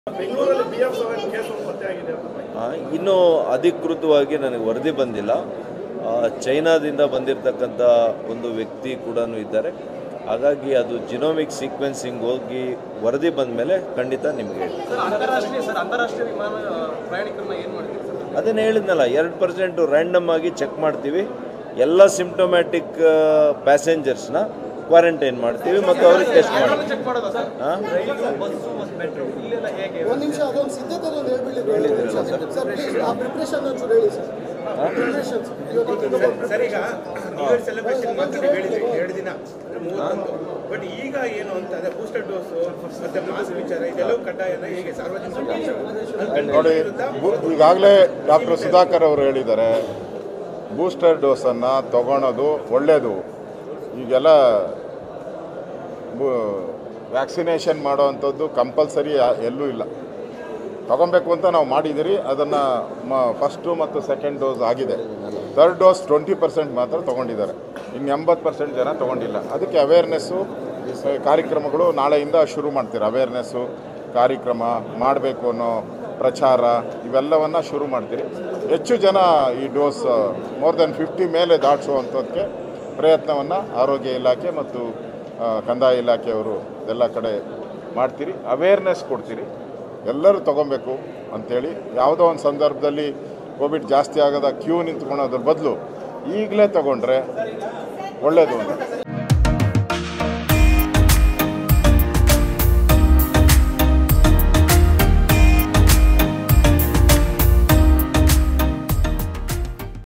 ಬೆಂಗಳೂರಲ್ಲಿ B F seven case ಪತ್ತೆ ಆಗಿದೆ ಅಂತ ಆ, ಇನ್ನೂ ಅಧಿಕೃತವಾಗಿ ನನಗೆ ವರದಿ ಬಂದಿಲ್ಲ ಆ, ಚೈನಾದಿಂದ ಬಂದಿರತಕ್ಕಂಥ ಒಂದು ವ್ಯಕ್ತಿ ಕೂಡ ಇದ್ದಾರೆ ಹಾಗಾಗಿ ಅದು ಜಿನೋಮಿಕ್ ಸೀಕ್ವೆನ್ಸಿಂಗ್ ಹೋಗಿ ವರದಿ ಬಂದ ಮೇಲೆ ಖಂಡಿತ ನಿಮಗೆ ಹೇಳ್ತೀನಿ ಸರ್ ಅಂತಾರಾಷ್ಟ್ರೀಯ ಸರ್ ಅಂತಾರಾಷ್ಟ್ರೀಯ ವಿಮಾನ ಆ, ಪ್ರಯಾಣಿಕರನ್ನ ಏನು ಮಾಡ್ತೀರಿ ಸರ್ ಅದನ್ನು ಹೇಳಿದ್ನಲ್ಲ ಎರಡು ಪರ್ಸೆಂಟು ರ್ಯಾಂಡಮ್ ಆಗಿ ಚೆಕ್ ಮಾಡ್ತೀವಿ ಎಲ್ಲ ಸಿಂಪ್ಟೊಮ್ಯಾಟಿಕ್ ಪ್ಯಾಸೆಂಜರ್ಸ್ನ ಕ್ವಾರಂಟೈನ್ ಮಾಡ್ತೀವಿ ಮತ್ತು ಅವ್ರಿಗೆ ಟೆಸ್ಟ್ ಮಾಡ್ತೀವಿ ಚೆಕ್ ಮಾಡೋದಾ ಸರ್ ಹಾಂ ರೈಲು ಬಸ್ಸು ಮತ್ತು ಮೆಟ್ರೋ ಇಲ್ಲೆಲ್ಲ ಹೇಗೆ ಒಂದು ನಿಮಿಷ ಅದೊಂದು ಸಿದ್ಧತೆ ಒಂದು ಹೇಳ್ಬಿಡಿ ಸರ್ ಪ್ಲೀಸ್ ಆ ಪ್ರಿಪ್ರೇಷನ್ ಒಂಚೂರು ಹೇಳಿ ಸರ್ ಪ್ರಿಪ್ರೇಷನ್ಸ್ ಸರ್ ಈಗ ನ್ಯೂ ಇಯರ್ ಸೆಲೆಬ್ರೇಷನ್ ಮಾತ್ರ ನೀವು ಹೇಳಿದ್ರಿ ಎರಡು ದಿನ ಮೂವತ್ತೊಂದು ಬಟ್ ಈಗ ಏನು ಅಂತ ಅದೇ ಬೂಸ್ಟರ್ ಡೋಸು ಮತ್ತೆ ಮಾಸ್ಕ್ ವಿಚಾರ ಇದೆಲ್ಲವೂ ಕಡ್ಡಾಯನ ಹೇಗೆ ಸಾರ್ವಜನಿಕ ನೋಡಿ ಈಗಾಗಲೇ ಡಾಕ್ಟರ್ ಸುಧಾಕರ್ ಅವರು ಹೇಳಿದ್ದಾರೆ ಬೂಸ್ಟರ್ ಡೋಸನ್ನು ತಗೊಳೋದು ಒಳ್ಳೆಯದು ಈಗೆಲ್ಲ ವ್ಯಾಕ್ಸಿನೇಷನ್ ಮಾಡೋವಂಥದ್ದು ಕಂಪಲ್ಸರಿ ಎಲ್ಲೂ ಇಲ್ಲ ತಗೊಬೇಕು ಅಂತ ನಾವು ಮಾಡಿದ್ದೀರಿ ಅದನ್ನು ಮ ಫಸ್ಟು ಮತ್ತು ಸೆಕೆಂಡ್ ಡೋಸ್ ಆಗಿದೆ ಥರ್ಡ್ ಡೋಸ್ ಟ್ವೆಂಟಿ ಪರ್ಸೆಂಟ್ ಮಾತ್ರ ತೊಗೊಂಡಿದ್ದಾರೆ ಇನ್ನು ಎಂಬತ್ತು ಪರ್ಸೆಂಟ್ ಜನ ತೊಗೊಂಡಿಲ್ಲ ಅದಕ್ಕೆ ಅವೇರ್ನೆಸ್ಸು ಕಾರ್ಯಕ್ರಮಗಳು ನಾಳೆಯಿಂದ ಶುರು ಮಾಡ್ತೀರಿ ಅವೇರ್ನೆಸ್ಸು ಕಾರ್ಯಕ್ರಮ ಮಾಡಬೇಕು ಅನ್ನೋ ಪ್ರಚಾರ ಇವೆಲ್ಲವನ್ನು ಶುರು ಮಾಡ್ತೀರಿ ಹೆಚ್ಚು ಜನ ಈ ಡೋಸ್ ಮೋರ್ ದೆನ್ ಫಿಫ್ಟಿ ಮೇಲೆ ದಾಟಿಸುವಂಥದ್ದಕ್ಕೆ ಪ್ರಯತ್ನವನ್ನು ಆರೋಗ್ಯ ಇಲಾಖೆ ಮತ್ತು ಆ, ಕಂದಾಯ ಇಲಾಖೆಯವರು ಎಲ್ಲ ಕಡೆ ಮಾಡ್ತೀರಿ ಅವೇರ್ನೆಸ್ ಕೊಡ್ತೀರಿ ಎಲ್ಲರೂ ತೊಗೊಬೇಕು ಅಂಥೇಳಿ ಯಾವುದೋ ಒಂದು ಸಂದರ್ಭದಲ್ಲಿ ಕೋವಿಡ್ ಜಾಸ್ತಿ ಆಗದ ಕ್ಯೂ ನಿಂತ್ಕೊಳ್ಳೋದ್ರ ಬದಲು ಈಗಲೇ ತಗೊಂಡ್ರೆ ಒಳ್ಳೆಯದು ಅಂತ